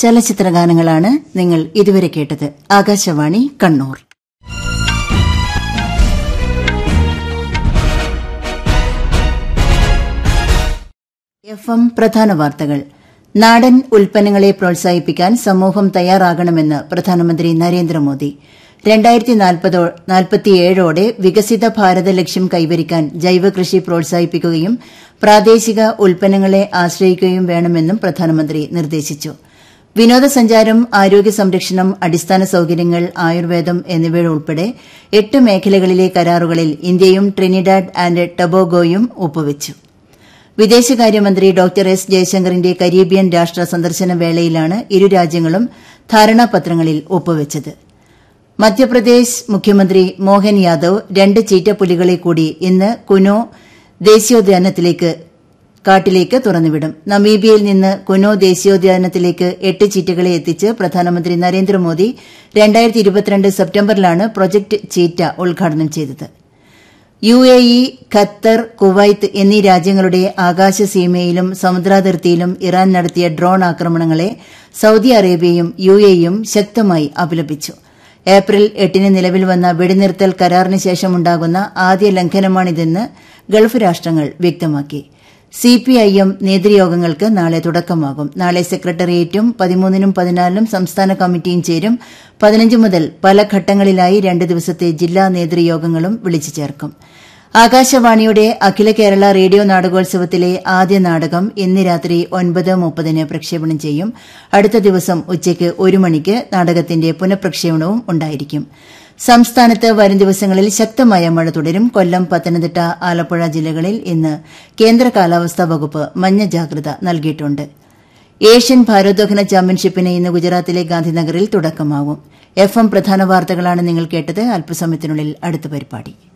ചലച്ചിത്ര ഗാനങ്ങളാണ് നിങ്ങൾ ഇതുവരെ കേട്ടത് ആകാശവാണി കണ്ണൂർ എഫ് എം പ്രധാന വാർത്തകൾ നാടൻ ഉൽപ്പന്നങ്ങളെ പ്രോത്സാഹിപ്പിക്കാൻ സമൂഹം തയ്യാറാകണമെന്ന് പ്രധാനമന്ത്രി നരേന്ദ്രമോദി രണ്ടായിരത്തി നാൽപ്പത്തിയേഴോടെ വികസിത ഭാരത ലക്ഷ്യം കൈവരിക്കാൻ ജൈവകൃഷി പ്രോത്സാഹിപ്പിക്കുകയും പ്രാദേശിക ഉൽപ്പന്നങ്ങളെ ആശ്രയിക്കുകയും വേണമെന്നും പ്രധാനമന്ത്രി നിർദ്ദേശിച്ചു വിനോദസഞ്ചാരം ആരോഗ്യ സംരക്ഷണം അടിസ്ഥാന സൌകര്യങ്ങൾ ആയുർവേദം എന്നിവയുൾപ്പെടെ എട്ട് മേഖലകളിലെ കരാറുകളിൽ ഇന്ത്യയും ട്രിനിഡാഡ് ആന്റ് ടബോഗോയും ഒപ്പുവച്ചു വിദേശകാര്യമന്ത്രി ഡോക്ടർ എസ് ജയശങ്കറിന്റെ കരീബിയൻ രാഷ്ട്ര സന്ദർശന വേളയിലാണ് ഇരു രാജ്യങ്ങളും ധാരണാപത്രങ്ങളിൽ ഒപ്പുവച്ചത് മധ്യപ്രദേശ് മുഖ്യമന്ത്രി മോഹൻ യാദവ് രണ്ട് ചീറ്റപ്പുലികളെ കൂടി ഇന്ന് കുനോ ദേശീയോദ്യാനത്തിലേക്ക് കാട്ടിലേക്ക് തുറന്നുവിടും നമീബിയയിൽ നിന്ന് കുനോ ദേശീയോദ്യാനത്തിലേക്ക് എട്ട് ചീറ്റകളെ എത്തിച്ച് പ്രധാനമന്ത്രി നരേന്ദ്രമോദി സെപ്റ്റംബറിലാണ് പ്രൊജക്ട് ചീറ്റ ഉദ്ഘാടനം ചെയ്തത് U A E Qatar Kuwait എന്നീ രാജ്യങ്ങളുടെ ആകാശസീമയിലും സമുദ്രാതിർത്തിയിലും ഇറാൻ നടത്തിയ ഡ്രോൺ ആക്രമണങ്ങളെ സൌദി അറേബ്യയും യു എയും ശക്തമായി അപലപിച്ചു ഏപ്രിൽ എട്ടിന് നിലവിൽ വന്ന വെടിനിർത്തൽ കരാറിന് ശേഷമുണ്ടാകുന്ന ആദ്യ ലംഘനമാണിതെന്ന് ഗൾഫ് രാഷ്ട്രങ്ങൾ വ്യക്തമാക്കി സിപിഐഎം നേതൃയോഗങ്ങൾക്ക് നാളെ തുടക്കമാകും നാളെ സെക്രട്ടേറിയറ്റും പതിമൂന്നിനും പതിനാലിനും സംസ്ഥാന കമ്മിറ്റിയും ചേരും പതിനഞ്ച് മുതൽ പല ഘട്ടങ്ങളിലായി രണ്ട് ദിവസത്തെ ജില്ലാ നേതൃയോഗങ്ങളും വിളിച്ചു ചേർക്കും ആകാശവാണിയുടെ അഖില കേരള റേഡിയോ നാടകോത്സവത്തിലെ ആദ്യ നാടകം ഇന്ന് രാത്രി ഒൻപത് മുപ്പതിന് പ്രക്ഷേപണം ചെയ്യും അടുത്ത ദിവസം ഉച്ചയ്ക്ക് ഒരു മണിക്ക് നാടകത്തിന്റെ പുനഃപ്രക്ഷേപണവും ഉണ്ടായിരിക്കും സംസ്ഥാനത്ത് വരും ദിവസങ്ങളിൽ ശക്തമായ മഴ തുടരും കൊല്ലം പത്തനംതിട്ട ആലപ്പുഴ ജില്ലകളിൽ ഇന്ന് കേന്ദ്ര കാലാവസ്ഥാ വകുപ്പ് മഞ്ഞ ജാഗ്രത നൽകിയിട്ടുണ്ട് ഏഷ്യൻ ഭാരോദ്വഹന ചാമ്പ്യൻഷിപ്പിന് ഇന്ന് ഗുജറാത്തിലെ ഗാന്ധിനഗറിൽ തുടക്കമാവും എഫ് എം പ്രധാന വാർത്തകളാണ് നിങ്ങൾ കേട്ടത് അല്പസമയത്തിനുള്ളിൽ അടുത്ത പരിപാടി